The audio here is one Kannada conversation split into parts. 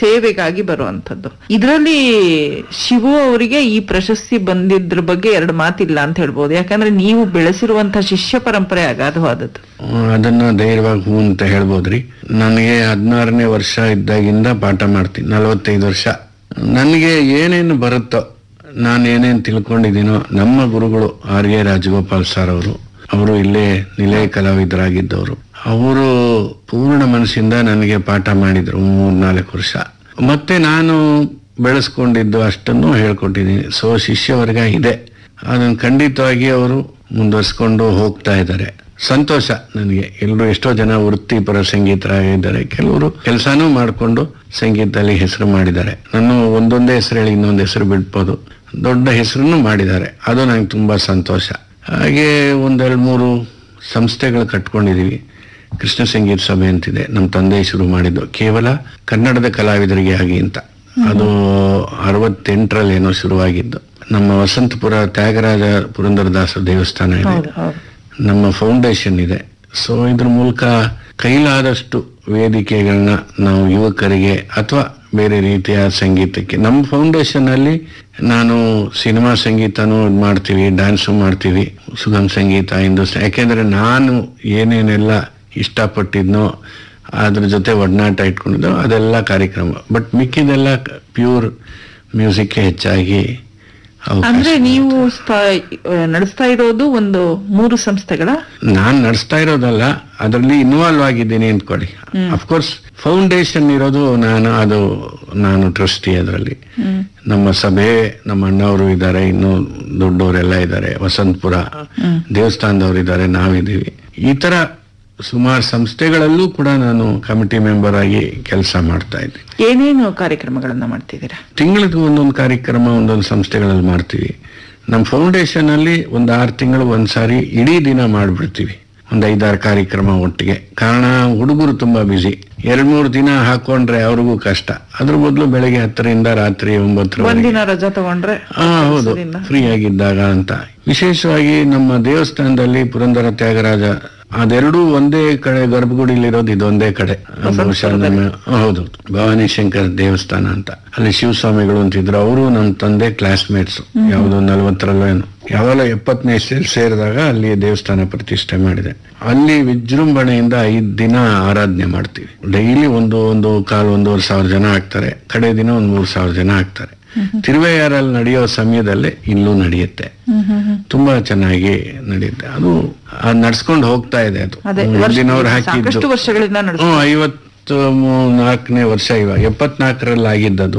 ಸೇವೆಗಾಗಿ ಬರುವಂತದ್ದು ಇದರಲ್ಲಿ ಶಿವು ಅವರಿಗೆ ಈ ಪ್ರಶಸ್ತಿ ಬಂದಿದ್ರ ಬಗ್ಗೆ ಎರಡು ಮಾತಿಲ್ಲ ಅಂತ ಹೇಳ್ಬೋದು ಯಾಕಂದ್ರೆ ನೀವು ಬೆಳೆಸಿರುವಂತಹ ಶಿಷ್ಯ ಪರಂಪರೆ ಅಗಾಧವಾದದ್ದು ಅದನ್ನ ಧೈರ್ಯವಾಗಿ ಹೂ ಅಂತ ಹೇಳ್ಬೋದ್ರಿ ನನಗೆ ಹದಿನಾರನೇ ವರ್ಷ ಇದ್ದಾಗಿಂದ ಪಾಠ ಮಾಡ್ತೀನಿ ನಲವತ್ತೈದು ವರ್ಷ ನನಗೆ ಏನೇನು ಬರುತ್ತೋ ನಾನು ಏನೇನು ತಿಳ್ಕೊಂಡಿದ್ದೀನೋ ನಮ್ಮ ಗುರುಗಳು ಆರ್ ಎ ರಾಜಗೋಪಾಲ್ ಸರ್ ಅವರು ಅವರು ಇಲ್ಲೇ ನಿಲಯ ಕಲಾವಿದರಾಗಿದ್ದವರು ಅವರು ಪೂರ್ಣ ಮನಸ್ಸಿಂದ ನನಗೆ ಪಾಠ ಮಾಡಿದ್ರು ಮೂರ್ ನಾಲ್ಕು ವರ್ಷ ಮತ್ತೆ ನಾನು ಬೆಳೆಸ್ಕೊಂಡಿದ್ದು ಅಷ್ಟನ್ನು ಹೇಳ್ಕೊಟ್ಟಿದ್ದೀನಿ ಸೊ ಶಿಷ್ಯ ವರ್ಗ ಇದೆ ಅದನ್ನು ಖಂಡಿತವಾಗಿ ಅವರು ಮುಂದುವರ್ಸ್ಕೊಂಡು ಹೋಗ್ತಾ ಇದ್ದಾರೆ ಸಂತೋಷ ನನಗೆ ಎಲ್ಲರೂ ಎಷ್ಟೋ ಜನ ವೃತ್ತಿಪರ ಸಂಗೀತರಾಗಿದ್ದಾರೆ ಕೆಲವರು ಕೆಲಸನೂ ಮಾಡಿಕೊಂಡು ಸಂಗೀತದಲ್ಲಿ ಹೆಸರು ಮಾಡಿದ್ದಾರೆ ನಾನು ಒಂದೊಂದೇ ಹೆಸರು ಹೇಳಿ ಇನ್ನೊಂದು ಹೆಸರು ಬಿಡ್ಬೋದು ದೊಡ್ಡ ಹೆಸರನ್ನು ಮಾಡಿದ್ದಾರೆ ಅದು ನನಗೆ ತುಂಬಾ ಸಂತೋಷ ಹಾಗೆ ಒಂದೆರಡು ಮೂರು ಸಂಸ್ಥೆಗಳು ಕಟ್ಕೊಂಡಿದೀವಿ ಕೃಷ್ಣ ಸಂಗೀತ ಸಭೆ ಅಂತಿದೆ ನಮ್ಮ ತಂದೆ ಶುರು ಮಾಡಿದ್ದು ಕೇವಲ ಕನ್ನಡದ ಕಲಾವಿದರಿಗೆ ಆಗಿ ಅಂತ ಅದು ಅರವತ್ತೆಂಟರಲ್ಲಿ ಏನೋ ಶುರುವಾಗಿದ್ದು ನಮ್ಮ ವಸಂತಪುರ ತ್ಯಾಗರಾಜ ಪುರಂದರದಾಸ ದೇವಸ್ಥಾನ ಇದೆ ಹೌದು ಹೌದು ನಮ್ಮ ಫೌಂಡೇಶನ್ ಇದೆ ಸೊ ಇದ್ರ ಮೂಲಕ ಕೈಲಾದಷ್ಟು ವೇದಿಕೆಗಳನ್ನ ನಾವು ಯುವಕರಿಗೆ ಅಥವಾ ಬೇರೆ ರೀತಿಯ ಸಂಗೀತಕ್ಕೆ ನಮ್ಮ ಫೌಂಡೇಶನ್ ಅಲ್ಲಿ ನಾನು ಸಿನಿಮಾ ಸಂಗೀತನೂ ಇದ್ ಮಾಡ್ತೀವಿ ಡ್ಯಾನ್ಸು ಮಾಡ್ತೀವಿ ಸುಗಮ ಸಂಗೀತ ಹಿಂದೂಸ್ತಾನ್ ಯಾಕೆಂದ್ರೆ ನಾನು ಏನೇನೆಲ್ಲ ಇಷ್ಟಪಟ್ಟಿದ್ನೋ ಅದ್ರ ಜೊತೆ ಒಡನಾಟ ಇಟ್ಕೊಂಡಿದ್ದೋ ಅದೆಲ್ಲ ಕಾರ್ಯಕ್ರಮ ಬಟ್ ಮಿಕ್ಕಿದೆಲ್ಲ ಪ್ಯೂರ್ ಮ್ಯೂಸಿಕ್ಗೆ ಹೆಚ್ಚಾಗಿ ಅವಕಾಶ ಅಂದ್ರೆ ನೀವು ಸ್ಥ- ನಡೆಸ್ತಾ ಇರೋದು ಒಂದು ಮೂರು ಸಂಸ್ಥೆಗಳ ನಾನ್ ನಡೆಸ್ತಾ ಇರೋದಲ್ಲ ಅದರಲ್ಲಿ ಇನ್ವಾಲ್ವ್ ಆಗಿದ್ದೀನಿ ಅಂದ್ಕೊಳ್ಳಿ ಅಫ್ಕೋರ್ಸ್ ಫೌಂಡೇಶನ್ ಇರೋದು ನಾನು ಅದು ನಾನು ಟ್ರಸ್ಟಿ ಅದರಲ್ಲಿ ನಮ್ಮ ಸಭೆ ನಮ್ಮ ಅಣ್ಣವರು ಇದ್ದಾರೆ ಇನ್ನು ದೊಡ್ಡವರೆಲ್ಲ ಇದ್ದಾರೆ ವಸಂತಪುರ ದೇವಸ್ಥಾನದವ್ರು ಇದ್ದಾರೆ ನಾವಿದ್ದೀವಿ ಈ ತರ ಸುಮಾರು ಸಂಸ್ಥೆಗಳಲ್ಲೂ ಕೂಡ ನಾನು ಕಮಿಟಿ ಮೆಂಬರ್ ಆಗಿ ಕೆಲಸ ಮಾಡ್ತಾ ಇದ್ದೀನಿ ಏನೇನು ಕಾರ್ಯಕ್ರಮಗಳನ್ನ ಮಾಡ್ತಿದ್ದೀರಾ ತಿಂಗಳಿಗೆ ಒಂದೊಂದು ಕಾರ್ಯಕ್ರಮ ಒಂದೊಂದು ಸಂಸ್ಥೆಗಳಲ್ಲಿ ಮಾಡ್ತೀವಿ ನಮ್ಮ ಫೌಂಡೇಶನ್ ಅಲ್ಲಿ ಒಂದು ಆರು ತಿಂಗಳು ಒಂದ್ಸಾರಿ ಇಡೀ ದಿನ ಮಾಡ್ಬಿಡ್ತೀವಿ ಒಂದು ಐದಾರು ಕಾರ್ಯಕ್ರಮ ಒಟ್ಟಿಗೆ ಕಾರಣ ಹುಡುಗರು ತುಂಬಾ ಬಿಸಿ ಎರಡ್ ಮೂರು ದಿನ ಹಾಕೊಂಡ್ರೆ ಅವ್ರಿಗೂ ಕಷ್ಟ ಅದ್ರ ಬದಲು ಬೆಳಗ್ಗೆ ಹತ್ತರಿಂದ ರಾತ್ರಿ ಒಂಬತ್ತರವರೆಗೆ ಒಂದಿನ ರಜಾ ತಗೊಂಡ್ರೆ ಹಾ ಹೌದು ಫ್ರೀ ಆಗಿದ್ದಾಗ ಅಂತ ವಿಶೇಷವಾಗಿ ನಮ್ಮ ದೇವಸ್ಥಾನದಲ್ಲಿ ಪುರಂದರ ತ್ಯಾಗರಾಜ ಅದೆರಡೂ ಒಂದೇ ಕಡೆ ಗರ್ಭಗುಡಿಲಿರೋದು ಇದೊಂದೇ ಕಡೆ ಬಹುಶಃ ನಮ್ಮ ಹೌದು ಭವಾನಿ ಶಂಕರ್ ದೇವಸ್ಥಾನ ಅಂತ ಅಲ್ಲಿ ಶಿವಸ್ವಾಮಿಗಳು ಅಂತಿದ್ರು ಅವರು ನಮ್ಮ ತಂದೆ ಕ್ಲಾಸ್ಮೇಟ್ಸ್ ಯಾವ್ದೋ ನಲ್ವತ್ತರಲ್ಲೋ ಏನು ಯಾವಾಗ ಎಪ್ಪತ್ತನೇ ಇಸ್ವಿಯಲ್ಲಿ ಸೇರಿದಾಗ ಅಲ್ಲಿ ದೇವಸ್ಥಾನ ಪ್ರತಿಷ್ಠೆ ಮಾಡಿದೆ ಅಲ್ಲಿ ವಿಜೃಂಭಣೆಯಿಂದ ಐದ್ ದಿನ ಆರಾಧನೆ ಮಾಡ್ತೀವಿ ಡೈಲಿ ಒಂದು ಒಂದು ಕಾಲ್ ಒಂದೂವರೆ ಸಾವಿರ ಜನ ಆಗ್ತಾರೆ ಕಡೆ ದಿನ ಒಂದ್ ಮೂರ್ ಸಾವಿರ ಜನ ಆಗ್ತಾರೆ ತಿರುವೆಯಾರಲ್ಲಿ ನಡೆಯೋ ಸಮಯದಲ್ಲೇ ಇಲ್ಲೂ ನಡೆಯುತ್ತೆ ತುಂಬಾ ಚೆನ್ನಾಗಿ ನಡೆಯುತ್ತೆ ಅದು ಅದ್ ನಡ್ಸ್ಕೊಂಡು ಹೋಗ್ತಾ ಇದೆ ಅದು ಅದೇ ಹಿಂದಿನವ್ರು ವರ್ಷ- ಹಾಕಿದ್ದು ಸಾಕಷ್ಟು ವರ್ಷಗಳಿಂದ ನಡೆಸ್ ಹ್ಮ್ ಐವತ್ತು ನಾಲ್ಕನೇ ವರ್ಷ ಇವಾಗ ಎಪ್ಪತ್ನಾಲ್ಕರಲ್ಲಿ ಆಗಿದ್ದದು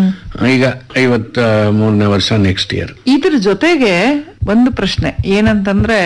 ಈಗ ಐವತ್ತ ಮೂರನೇ ವರ್ಷ ನೆಕ್ಸ್ಟ್ ಇಯರ್ ಇದ್ರ ಜೊತೆಗೆ ಒಂದು ಪ್ರಶ್ನೆ ಏನಂತಂದ್ರೆ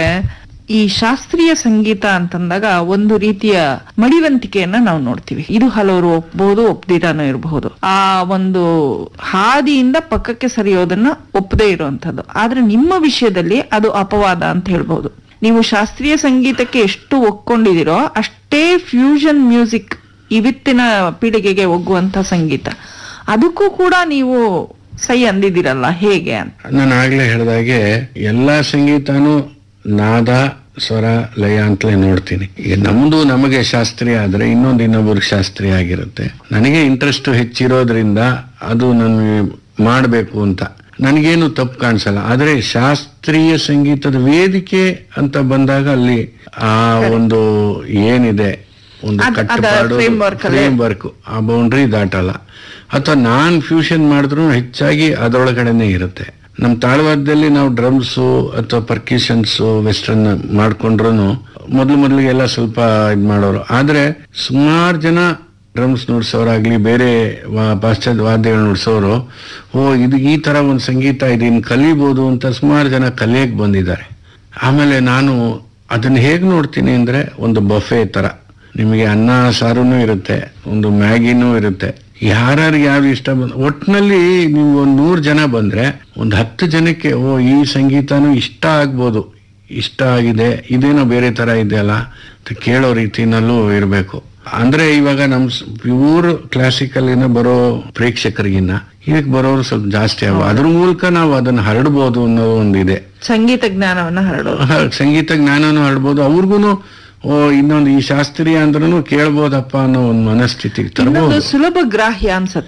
ಈ ಶಾಸ್ತ್ರೀಯ ಸಂಗೀತ ಅಂತಂದಾಗ ಒಂದು ರೀತಿಯ ಮಡಿವಂತಿಕೆಯನ್ನ ನಾವು ನೋಡ್ತೀವಿ ಇದು ಹಲವರು ಒಪ್ಪಬಹುದು ಒಪ್ಪದಿರಾನು ಇರಬಹುದು ಆ ಒಂದು ಹಾದಿಯಿಂದ ಪಕ್ಕಕ್ಕೆ ಸರಿಯೋದನ್ನ ಒಪ್ಪದೇ ಇರುವಂತದ್ದು ಆದ್ರೆ ನಿಮ್ಮ ವಿಷಯದಲ್ಲಿ ಅದು ಅಪವಾದ ಅಂತ ಹೇಳ್ಬಹುದು ನೀವು ಶಾಸ್ತ್ರೀಯ ಸಂಗೀತಕ್ಕೆ ಎಷ್ಟು ಒಕ್ಕೊಂಡಿದಿರೋ ಅಷ್ಟೇ ಫ್ಯೂಷನ್ ಮ್ಯೂಸಿಕ್ ಇವತ್ತಿನ ಪೀಳಿಗೆಗೆ ಒಗ್ಗುವಂತ ಸಂಗೀತ ಅದಕ್ಕೂ ಕೂಡ ನೀವು ಸೈ ಅಂದಿದಿರಲ್ಲ ಹೇಗೆ ಅಂತ ನಾನು ಆಗ್ಲೇ ಹೇಳ್ದಾಗೆ ಎಲ್ಲಾ ಸಂಗೀತನೂ ನಾದ ಸ್ವರ ಲಯ ಅಂತಲೇ ನೋಡ್ತೀನಿ ಈಗ ನಮ್ದು ನಮಗೆ ಶಾಸ್ತ್ರೀಯ ಆದ್ರೆ ಇನ್ನೊಂದು ಇನ್ನೊಬ್ಬರಿಗೆ ಶಾಸ್ತ್ರೀಯ ಆಗಿರುತ್ತೆ ನನಗೆ ಇಂಟ್ರೆಸ್ಟ್ ಹೆಚ್ಚಿರೋದ್ರಿಂದ ಅದು ನನಗೆ ಮಾಡಬೇಕು ಅಂತ ನನಗೇನು ತಪ್ಪು ಕಾಣಿಸಲ್ಲ ಆದ್ರೆ ಶಾಸ್ತ್ರೀಯ ಸಂಗೀತದ ವೇದಿಕೆ ಅಂತ ಬಂದಾಗ ಅಲ್ಲಿ ಆ ಒಂದು ಏನಿದೆ ಒಂದು ಅದ್- ಅದ ಕಟ್ಟುಪಾಡು framework ಅಲ್ಲೇ- ಫ್ರೇಮ್ ವರ್ಕ್ ಆ ಬೌಂಡ್ರಿ ದಾಟಲ್ಲ ಅಥವಾ ನಾನ್ ಫ್ಯೂಷನ್ ಮಾಡಿದ್ರು ಹೆಚ್ಚಾಗಿ ಅದರೊಳಗಡೆನೆ ಇರುತ್ತೆ ನಮ್ಮ ತಾಳವಾದ್ಯದಲ್ಲಿ ನಾವು ಡ್ರಮ್ಸು ಅಥವಾ ಪರ್ಕ್ಯೂಷನ್ಸು ವೆಸ್ಟರ್ನ್ ಮಾಡ್ಕೊಂಡ್ರು ಮೊದ್ಲು ಮೊದ್ಲಿಗೆಲ್ಲ ಸ್ವಲ್ಪ ಇದ್ ಮಾಡೋರು ಆದ್ರೆ ಸುಮಾರು ಜನ ಡ್ರಮ್ಸ್ ನುಡ್ಸೋರಾಗ್ಲಿ ಬೇರೆ ವಾ- ಪಾಶ್ಚಾತ್ಯ ವಾದ್ಯಗಳು ನುಡ್ಸೋರು ಓ ಇದು ಈ ತರ ಒಂದು ಸಂಗೀತ ಇದನ್ನ ಕಲಿಬಹುದು ಅಂತ ಸುಮಾರು ಜನ ಕಲಿಯಕ್ ಬಂದಿದ್ದಾರೆ ಆಮೇಲೆ ನಾನು ಅದನ್ನ ಹೇಗ್ ನೋಡ್ತೀನಿ ಅಂದ್ರೆ ಒಂದು ಬಫೆ ತರ ನಿಮಗೆ ಅನ್ನ ಸಾರುನು ಇರುತ್ತೆ ಒಂದು ಮ್ಯಾಗಿನೂ ಇರುತ್ತೆ ಯಾರ್ಯಾರಿಗೆ ಯಾರು ಇಷ್ಟ ಬಂದ ಒಟ್ನಲ್ಲಿ ನೀವು ಒಂದ್ ನೂರ್ ಜನ ಬಂದ್ರೆ ಒಂದ್ ಹತ್ತು ಜನಕ್ಕೆ ಓ ಈ ಸಂಗೀತನೂ ಇಷ್ಟ ಆಗ್ಬೋದು ಇಷ್ಟ ಆಗಿದೆ ಇದೇನೋ ಬೇರೆ ತರ ಇದೆಯಲ್ಲ ಅಂತ ಕೇಳೋ ರೀತಿನಲ್ಲೂ ಇರಬೇಕು ಅಂದ್ರೆ ಇವಾಗ ನಮ್ ಪ್ಯೂರ್ ಕ್ಲಾಸಿಕಲ್ ಬರೋ ಪ್ರೇಕ್ಷಕರಿಗಿನ್ನ ಇದಕ್ ಬರೋರು ಸ್ವಲ್ಪ ಜಾಸ್ತಿ ಆಗ ಅದ್ರ ಮೂಲಕ ನಾವು ಅದನ್ನ ಹರಡ್ಬೋದು ಅನ್ನೋ ಒಂದಿದೆ ಸಂಗೀತ ಜ್ಞಾನವನ್ನ ಹರಡೋದು ಹ, ಸಂಗೀತ ಜ್ಞಾನನೂ ಹರಡ್ಬೋದು ಅವ್ರಿಗೂ ಓ ಇನ್ನೊಂದು ಈ ಶಾಸ್ತ್ರೀಯ ಅಂದ್ರೂ ಕೇಳ್ಬೋದಪ್ಪ ಅನ್ನೋ ಒಂದು ಮನಸ್ಥಿತಿಗೆ ತರಬಹುದು ಇನ್ನೊಂದು ಸುಲಭ ಗ್ರಾಹ್ಯ ಅನ್ಸತ್ತೆ